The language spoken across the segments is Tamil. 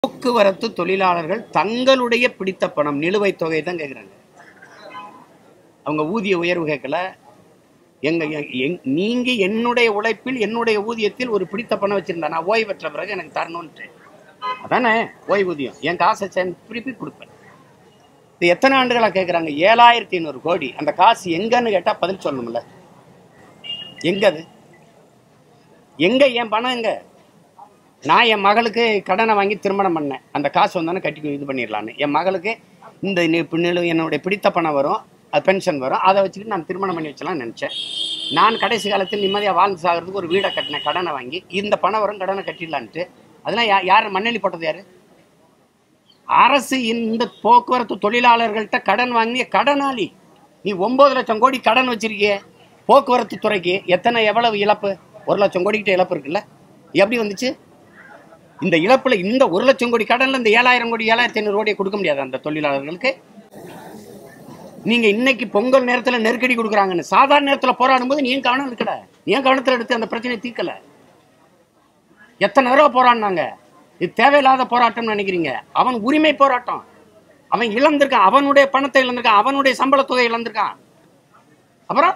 போக்குவரத்து தொழிலாளர்கள் தங்களுடைய பிடித்த பணம் நிலுவைத் தொகை தான் கேட்குறாங்க அவங்க ஊதிய உயர்வு கேட்கல எங்க எ- எங்- நீங்க என்னுடைய உழைப்பில் என்னுடைய ஊதியத்தில் ஒரு பிடித்த பணம் வச்சிருந்தா நான் ஓய்வு பெற்ற பிறகு எனக்கு தரணும்ட்டு அதானே ஓய்வூதியம் என் காசை சேர்ந்து திருப்பி கொடுப்பேன் இது எத்தனை ஆண்டுகளா கேட்குறாங்க ஏழாயிரத்தி ஐநூறு கோடி அந்த காசு எங்கன்னு கேட்டா பதில் சொல்லணும்ல எங்க அது எங்க என் பணம் எங்க நான் என் மகளுக்கு கடனை வாங்கி திருமணம் பண்ணேன் அந்த காசு வந்தானே கட்டி இது பண்ணிடலான்னு என் மகளுக்கு இந்த நி- பின்னலும் என்னுடைய பிடித்த பணம் வரும் அது பென்ஷன் வரும் அதை வச்சுக்கிட்டு நான் திருமணம் பண்ணி வச்சலாம்னு நினச்சேன் நான் கடைசி காலத்தில் நிம்மதியாக வாழ்ந்து சாகிறதுக்கு ஒரு வீடை கட்டினேன் கடனை வாங்கி இந்த பணம் வரும் கடனை கட்டிடலான்ட்டு அதெல்லாம் யா யார் மண்ணெளி போட்டது யாரு அரசு இந்த போக்குவரத்து தொழிலாளர்கள்ட்ட கடன் வாங்கிய கடனாளி நீ ஒன்பது லட்சம் கோடி கடன் வச்சிருக்கிய போக்குவரத்து துறைக்கு எத்தனை எவ்வளவு இழப்பு ஒரு லட்சம் கோடிக்கிட்ட இழப்பு இருக்குல்ல எப்படி வந்துச்சு இந்த இழப்புல இந்த ஒரு லட்சம் கோடி கடன்ல இந்த ஏழாயிரம் கோடி ஏழாயிரத்தி ஐநூறு கோடியை கொடுக்க முடியாது அந்த தொழிலாளர்களுக்கு நீங்க இன்னைக்கு பொங்கல் நேரத்துல நெருக்கடி கொடுக்குறாங்கன்னு சாதாரண நேரத்துல போராடும் போது நீ ஏன் கவனம் எடுக்கல நீ ஏன் கவனத்துல எடுத்து அந்த பிரச்சனையை தீர்க்கல எத்தனை தடவை போராடினாங்க இது தேவையில்லாத போராட்டம்னு நினைக்கிறீங்க அவன் உரிமை போராட்டம் அவன் இழந்திருக்கான் அவனுடைய பணத்தை இழந்திருக்கான் அவனுடைய சம்பள தொகை இழந்திருக்கான் அப்புறம்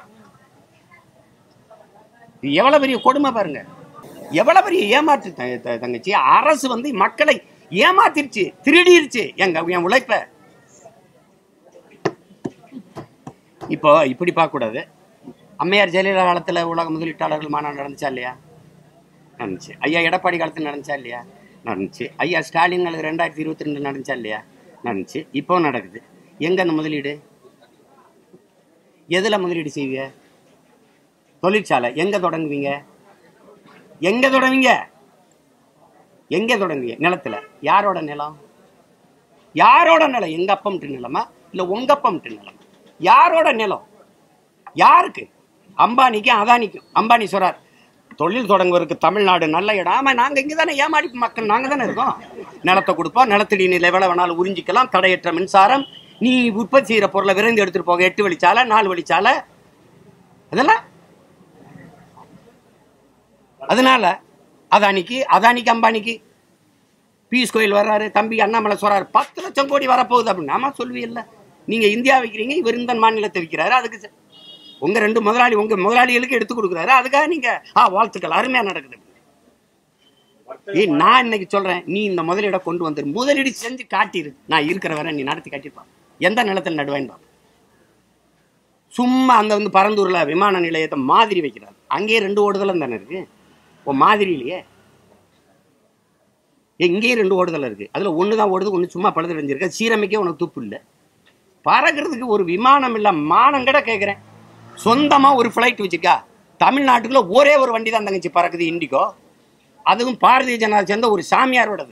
இது எவ்வளவு பெரிய கொடுமை பாருங்க எவ்வளவு பெரிய ஏமாற்று த- த- தங்கச்சி அரசு வந்து மக்களை ஏமாத்திருச்சு திருடிருச்சு எங்க என் உழைப்ப இப்போ இப்படி பார்க்க கூடாது அம்மையார் ஜெயலலிதா காலத்துல உலக முதலீட்டாளர்கள் மாநாடு நடந்துச்சா இல்லையா நடந்துச்சு ஐயா எடப்பாடி காலத்துல நடந்துச்சா இல்லையா நடந்துச்சு ஐயா ஸ்டாலின் காலத்துல ரெண்டாயிரத்தி இருபத்தி ரெண்டு நடந்துச்சா இல்லையா நடந்துச்சு இப்போ நடக்குது எங்க அந்த முதலீடு எதுல முதலீடு செய்வீங்க தொழிற்சாலை எங்க தொடங்குவீங்க எங்க தொடங்குவீங்க எங்க தொடங்குவீங்க நிலத்துல யாரோட நிலம் யாரோட நிலம் எங்க அப்பம்ட்டு நிலமா இல்ல உங்க அப்பம்ட்டு நிலமா யாரோட நிலம் யாருக்கு அம்பானிக்கும் அதானிக்கும் அம்பானி சொல்றார் தொழில் தொடங்குவதற்கு தமிழ்நாடு நல்ல இடம் ஆமா நாங்க இங்க தானே ஏமாடி மக்கள் நாங்க தானே இருக்கோம் நிலத்தை கொடுப்போம் நிலத்தடி நிலை எவ்வளவு வேணாலும் உறிஞ்சிக்கலாம் தடையற்ற மின்சாரம் நீ உற்பத்தி செய்யற பொருளை விரைந்து எடுத்துட்டு போக எட்டு வழிச்சாலை நாலு வழிச்சாலை அதெல்லாம் அதனால அதானிக்கு அதானிக்கு அம்பானிக்கு பியூஷ் கோயில் வர்றாரு தம்பி அண்ணாமலை சொல்றாரு பத்து லட்சம் கோடி வரப்போகுது அப்படின்னு ஆமா சொல்வீல்ல நீங்க இந்தியா வைக்கிறீங்க இவர் இந்த மாநிலத்தை விற்கிறாரு அதுக்கு ச- உங்க ரெண்டு முதலாளி உங்க முதலாளிகளுக்கு எடுத்து கொடுக்குறாரு அதுக்காக நீங்க ஆ வாழ்த்துக்கள் அருமையா நடக்குது ஏய் நான் இன்னைக்கு சொல்றேன் நீ இந்த முதலீட கொண்டு வந்துரு முதலீடு செஞ்சு காட்டிரு நான் இருக்கிற வரை நீ நடத்தி காட்டிருப்பான் எந்த நிலத்தில் நடுவேன் பாப்போம். சும்மா அங்க வந்து பரந்தூர்ல விமான நிலையத்தை மாதிரி வைக்கிறார் அங்கேயே ரெண்டு ஓடுதலம் தானே இருக்கு ஓ மாதிரி இல்லையே எங்கேயும் ரெண்டு ஓடுதல் இருக்கு அதுல ஒன்று தான் ஓடுது ஒன்று சும்மா பழுது அடைஞ்சிருக்கு சீரமைக்க உனக்கு துப்பு இல்லை பறக்கிறதுக்கு ஒரு விமானம் இல்லை மானம் கூட கேட்குறேன் சொந்தமா ஒரு ஃப்ளைட் வச்சிருக்கா தமிழ்நாட்டுக்குள்ள ஒரே ஒரு வண்டி தான் தங்கச்சி பறக்குது இண்டிகோ அதுவும் பாரதிய ஜனதா சேர்ந்த ஒரு சாமியாரோடது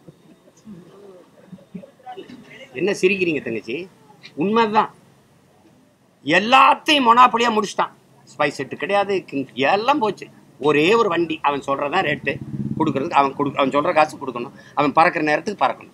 என்ன சிரிக்கிறீங்க தங்கச்சி உண்மைதான் எல்லாத்தையும் மொனாப்படியா முடிச்சிட்டான் ஸ்பைஸ் செட்டு கிடையாது கிங் எல்லாம் போச்சு ஒரே ஒரு வண்டி அவன் சொல்றதான் ரேட்டு கொடுக்கறதுக்கு அவன் கொடு அவன் சொல்ற காசு கொடுக்கணும் அவன் பறக்கிற நேரத்துக்கு பறக்கணும்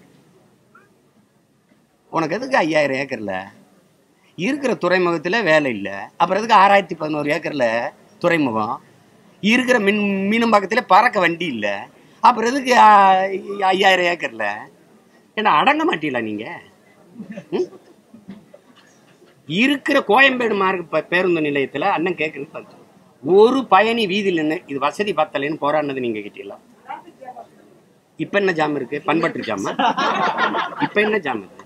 உனக்கு எதுக்கு ஐயாயிரம் ஏக்கர்ல இருக்கிற துறைமுகத்துல வேலை இல்லை அப்புறம் எதுக்கு ஆறாயிரத்தி பதினோரு ஏக்கர்ல துறைமுகம் இருக்கிற மின் மீனம்பாக்கத்துல பறக்க வண்டி இல்லை அப்புறம் எதுக்கு ஆ, ஐயாயிரம் ஏக்கர்ல ஏன்னா அடங்க மாட்டீங்களா நீங்க ம்? இருக்கிற கோயம்பேடு மார்க் ப- பேருந்து நிலையத்துல அண்ணன் கேட்கறது பார்த்து ஒரு பயணி வீதியில் நின்று இது வசதி பத்தலைன்னு போராடினது நீங்க கிட்டீங்களா இப்ப என்ன ஜாம் இருக்கு பண்பட்டு ஜாமா இப்ப என்ன ஜாம் இருக்கு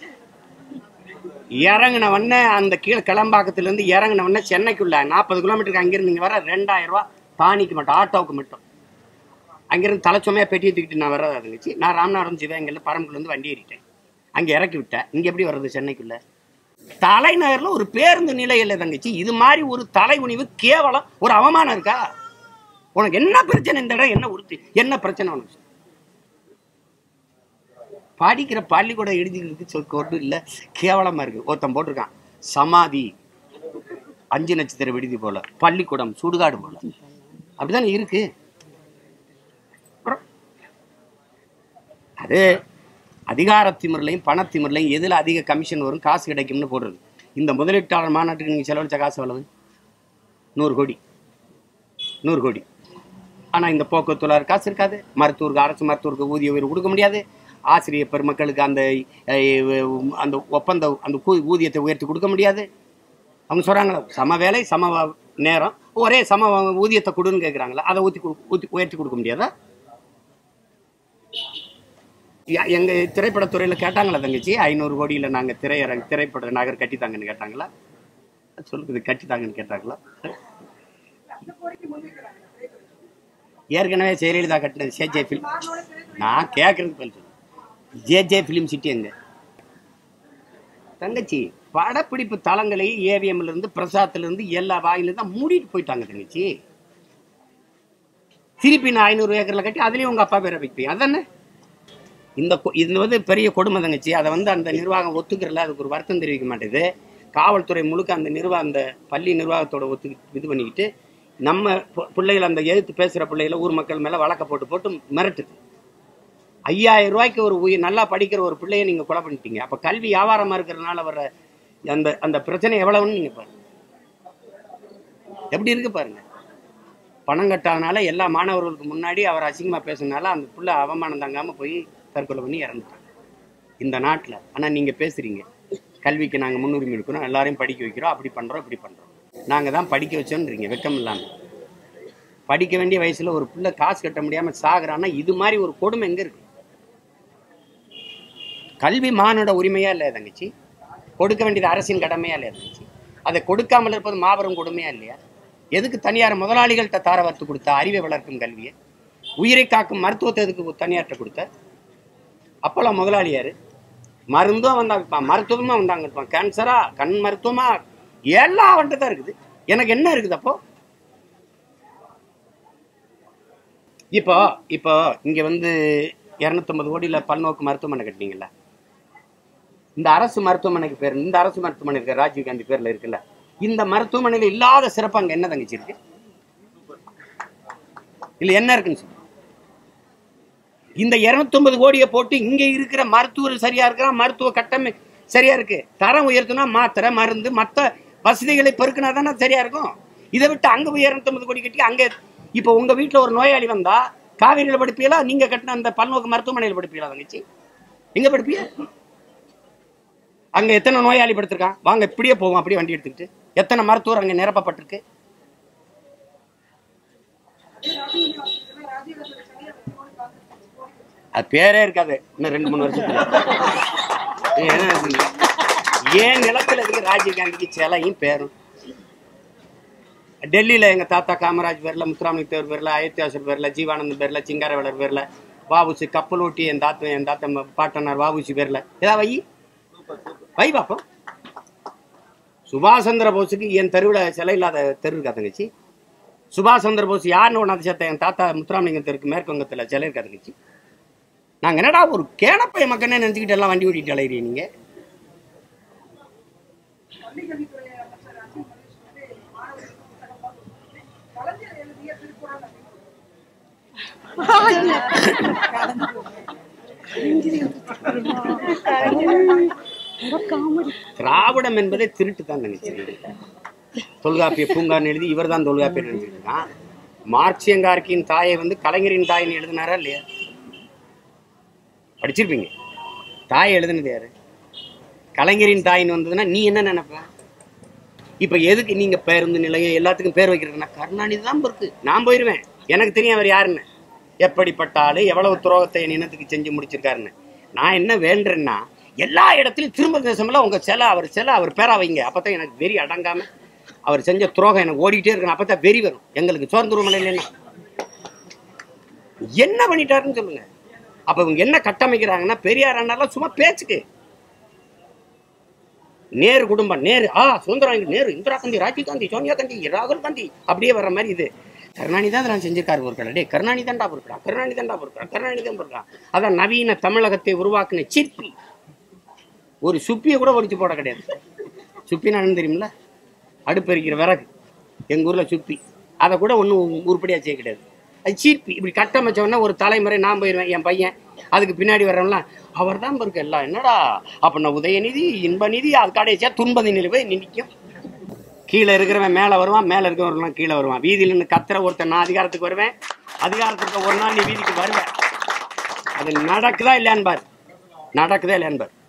இறங்கின உடனே அந்த கீழே கிளம்பாக்கத்துல இருந்து இறங்கின உடனே சென்னைக்குள்ள நாற்பது கிலோமீட்டருக்கு அங்கிருந்து இங்க வர ரெண்டாயிரம் ரூபாய் தானிக்கு மட்டும் ஆட்டோவுக்கு மட்டும் அங்கிருந்து தலைச்சுமையா பெட்டியை தூக்கிட்டு நான் வர்றது இருந்துச்சு நான் ராமநாதபுரம் சிவகங்கையில் பரம்புக்குள்ள இருந்து வண்டி ஏறிட்டேன் அங்க இறக்கி விட்டேன் இங்க எப்படி வர்றது சென்னைக்குள்ள தலைநகர்ல ஒரு பேருந்து நிலையில தங்கச்சி இது மாதிரி ஒரு தலைகுனிவு கேவலம் ஒரு அவமானம் இருக்கா உனக்கு என்ன பிரச்சனை இந்த இடம் என்ன உறுத்தி என்ன பிரச்சனை உனக்கு படிக்கிற பள்ளிக்கூடம் எழுதிக்கிறதுக்கு சொல் கொண்டு இல்லை கேவலமா இருக்கு ஒருத்தன் போட்டிருக்கான் சமாதி அஞ்சு நட்சத்திர விடுதி போல பள்ளிக்கூடம் சுடுகாடு போல அப்படிதானே இருக்கு அப்புறம் அது அதிகாரத்திமிரலையும் பணத்திமிரலையும் எதுல அதிக கமிஷன் வரும் காசு கிடைக்கும்னு போடுறது இந்த முதலீட்டாளர் மாநாட்டுக்கு நீங்க செலவழிச்ச காசு எவ்வளவு நூறு கோடி நூறு கோடி ஆனா இந்த போக்குவரத்துல காசு இருக்காது மருத்துவருக்கு அரசு மருத்துவருக்கு ஊதிய உயர்வு கொடுக்க முடியாது ஆசிரியர் பெருமக்களுக்கு அந்த அஹ், அந்த ஒப்பந்த அந்த கூ- ஊதியத்தை உயர்த்தி கொடுக்க முடியாது அவங்க சொல்றாங்களா சம வேலை சம வ- நேரம் ஒரே சம வ- ஊதியத்தை கொடுன்னு கேட்குறாங்களா அதை ஊற்றி ஊற்றி உயர்த்தி கொடுக்க முடியாதா ய- எங்க திரைப்படத்துறையில கேட்டாங்களா தங்கச்சி ஐநூறு கோடியில நாங்க திரையரங்க திரைப்பட நகர் கட்டித்தாங்கன்னு கேட்டாங்களா சொல்லுது கட்டித்தாங்கன்னு கேட்டாங்களா ஏற்கனவே ஜெயலலிதா கட்டினது ஜே ஃபிலிம் நான் கேட்கறதுக்கு பதில் சொல்லு ஜே ஃபிலிம் சிட்டி எங்க தங்கச்சி படப்பிடிப்பு தளங்களை ஏவிஎம்ல இருந்து பிரசாத்துல இருந்து எல்லா வாயில தான் மூடிட்டு போயிட்டாங்க தங்கச்சி திருப்பி நான் ஐநூறு ஏக்கர்ல கட்டி அதுலயும் உங்க அப்பா பேரை வைப்பீங்க அதானே இந்த கொ- இது வந்து பெரிய கொடுமை தங்கச்சி அதை வந்து அந்த நிர்வாகம் ஒத்துக்கிறல அதுக்கு ஒரு வருத்தம் தெரிவிக்க மாட்டேது காவல்துறை முழுக்க அந்த நிர்வாக அந்த பள்ளி நிர்வாகத்தோட ஒத்து இது பண்ணிக்கிட்டு நம்ம பு- பிள்ளைகள் அந்த எதிர்த்து பேசுகிற பிள்ளைகளை ஊர் மக்கள் மேலே வழக்க போட்டு போட்டு மிரட்டுது ஐயாயிரம் ரூபாய்க்கு ஒரு உயிர் நல்லா படிக்கிற ஒரு பிள்ளையை நீங்கள் கொலை பண்ணிட்டீங்க அப்போ கல்வி வியாபாரமாக இருக்கிறதுனால வர அந்த அந்த பிரச்சனை எவ்வளவுன்னு நீங்கள் பாருங்க எப்படி இருக்கு பாருங்க பணம் கட்டாதனால எல்லா மாணவர்களுக்கு முன்னாடி அவர் அசிங்கமாக பேசுனால அந்த பிள்ளை அவமானம் தாங்காமல் போய் தற்கொலை பண்ணி இறந்துட்டாங்க இந்த நாட்டில் ஆனால் நீங்கள் பேசுகிறீங்க கல்விக்கு நாங்கள் முன்னுரிமை எடுக்கிறோம் எல்லாரையும் படிக்க வைக்கிறோம் அப்படி பண்ணுறோம் இப்படி பண்ணுறோம் நாங்கள் தான் படிக்க வச்சோன்றீங்க வெக்கம் இல்லாமல் படிக்க வேண்டிய வயசில் ஒரு பிள்ளை காசு கட்ட முடியாமல் சாகுறான்னா இது மாதிரி ஒரு கொடுமை எங்கே இருக்கு கல்வி மானோட உரிமையா இல்லையா தங்கச்சி கொடுக்க வேண்டியது அரசின் கடமையா இல்லையா தங்கச்சி அதை கொடுக்காமல் இருப்பது மாபெரும் கொடுமையா இல்லையா எதுக்கு தனியார் முதலாளிகள்கிட்ட தார வறுத்து கொடுத்த அறிவை வளர்க்கும் கல்வியை உயிரை காக்கும் மருத்துவத்தை எதுக்கு தனியார்கிட்ட கொடுத்த அப்போல்லாம் முதலாளி யாரு மருந்தும் வந்தாங்க இருப்பான் மருத்துவமா வந்தாங்க இருப்பான் கேன்சரா கண் மருத்துவமா எல்லாம் வந்துட்டு தான் இருக்குது எனக்கு என்ன இருக்குது அப்போ இப்போ இப்போ இங்க வந்து இரநூத்தம்பது கோடியில பல்நோக்கு மருத்துவமனை கட்டினீங்கல்ல இந்த அரசு மருத்துவமனைக்கு பேர் இந்த அரசு மருத்துவமனை இருக்கு ராஜீவ் காந்தி பேர்ல இருக்குல்ல இந்த மருத்துவமனையில இல்லாத சிறப்பு அங்க என்ன தங்கச்சி இருக்கு இல்ல என்ன இருக்குன்னு சொல்லு இந்த 250 கோடியை போட்டு இங்க இருக்கிற மருத்துவர் சரியா இருக்கிறான் மருத்துவ கட்டமை சரியா இருக்கு தரம் உயர்த்தினா மாத்திரை மருந்து மற்ற வசதிகளை பெருக்கினா தானே சரியா இருக்கும் இதை விட்டு அங்க போய் 250 கோடி கட்டி அங்க இப்போ உங்க வீட்டுல ஒரு நோயாளி வந்தா காவேரியில படிப்பீங்களா நீங்க கட்டின அந்த பல்நோக்கு மருத்துவமனையில படிப்பீங்களா தங்கச்சி எங்க படிப்பீங்க அங்க எத்தனை நோயாளி படுத்திருக்கான் வாங்க இப்படியே போவோம் அப்படியே வண்டி எடுத்துக்கிட்டு எத்தனை மருத்துவர் அங்க நிரப்பப்பட்டிருக்கு அது பேரே இருக்காது இன்னும் ரெண்டு மூணு வருஷத்துல ஏன்னா, ஏன் நிலத்துல இருக்கு ராஜீவ் காந்திக்கு சிலையும் பேரும் டெல்லியில எங்க தாத்தா காமராஜ் பேர்ல முத்துராமலிங்க தேவர் பேர்ல அயோத்தியாசர் பேர்ல ஜீவானந்தம் பேர்ல சிங்காரவேலர் பேர்ல வாவுசி கப்பல் ஓட்டி என் தாத்தா என் தாத்தா ம- பாட்டனார் வாவுசி பேர்ல ஏதா வை வை பாப்போம் சுபாஷ் சந்திர போஸுக்கு என் தெருவில் சிலை இல்லாத தெரு இருக்கா தங்கச்சி சுபாஷ் சந்திர போஸ் யாருன்னு ஒன்றாவது சேர்த்த என் தாத்தா முத்துராமலிங்கம் தெருக்கு மேற்கு வங்கத்தில் சிலை இருக்கா தங்கச்சி நாங்க என்னடா ஒரு கேனப்பைய மக்கனே நினைச்சுக்கிட்டு எல்லாம் வண்டி ஓட்டிட்டு அலையிறீங்க நீங்க பள்ளிக்கல்வித்துறை அமைச்சர் அன்பில் மகேஷ் வந்து மாணவர்களுக்கு புத்தகம் வாங்கி கலைஞர் எழுதிய திருக்குறள் அப்படின்னு திராவிடம் என்பதே திருட்டு தான் நினைச்சிருக்கீங்க தொல்காப்பிய பூங்கான்னு எழுதி இவர் தான் தொல்காப்பியர் நினைச்சிட்டு இருக்கான் மார்க்சியங்கார்கியின் தாயை வந்து கலைஞரின் தாயின்னு எழுதினாரா இல்லையா படிச்சிருப்பீங்க தாய் எழுதுனது யாரு கலைஞரின் தாயின்னு வந்ததுன்னா நீ என்ன நினைப்ப இப்ப எதுக்கு நீங்க பேருந்து நிலையம் எல்லாத்துக்கும் பேர் வைக்கிறதுனா கருணாநிதி தான் இருக்கு நான் போயிருவேன் எனக்கு தெரியும் அவர் யாருன்னு எப்படிப்பட்ட ஆளு எவ்வளவு துரோகத்தை என் இனத்துக்கு செஞ்சு முடிச்சிருக்காருன்னு நான் என்ன வேண்டுறேன்னா எல்லா இடத்துலயும் திரும்ப தேசமெல்லாம் உங்க சிலை அவர் சிலை அவர் பேரா வைங்க அப்பதான் எனக்கு வெறி அடங்காம அவர் செஞ்ச துரோகம் எனக்கு ஓடிட்டே இருக்கணும் அப்பதான் வெறி வரும் எங்களுக்கு சோர்ந்துருமலை இல்லைன்னா என்ன பண்ணிட்டாருன்னு சொல்லுங்க அப்ப இவங்க என்ன கட்டமைக்கிறாங்கன்னா பெரியார் அண்ணாலாம் சும்மா பேச்சுக்கு நேரு குடும்பம் நேரு ஆ சுதந்திரம் நேரு இந்திரா காந்தி ராஜீவ் காந்தி சோனியா காந்தி ராகுல் காந்தி அப்படியே வர்ற மாதிரி இது கருணாநிதி தான் இதெல்லாம் செஞ்சிருக்காரு ஒரு கடை கருணாநிதி தான்டா பொறுக்கிறா கருணாநிதி தான்டா பொறுக்கிறா கருணாநிதி தான் பொறுக்கிறா அதான் நவீன தமிழகத்தை உருவாக்குன சிற்பி ஒரு சுப்பியை கூட ஒடிச்சு போட கிடையாது சுப்பின்னு என்னன்னு தெரியுமில்ல அடுப்பு எரிக்கிற விறகு எங்கள் ஊரில் சுப்பி அதை கூட ஒன்றும் உருப்படியாக செய்ய கிடையாது அது சீர்ப்பி இப்படி கட்டமைச்ச உடனே ஒரு தலைமுறை நான் போயிடுவேன் என் பையன் அதுக்கு பின்னாடி வர்றவன்லாம் அவர் தான் இருக்கு எல்லாம் என்னடா அப்படின்னா உதயநிதி இன்பநிதி அது கடைசியாக துன்பதி நிலை போய் நிற்கும் கீழே இருக்கிறவன் மேலே வருவான் மேலே இருக்கிறவன் கீழே வருவான் வீதியில் நின்று கத்துற ஒருத்தன் நான் அதிகாரத்துக்கு வருவேன் அதிகாரத்துக்கு ஒரு நாள் நீ வீதிக்கு வருவேன் அது நடக்குதா இல்லையான்னு பாரு நடக்குதா இல்லையான்னு பாரு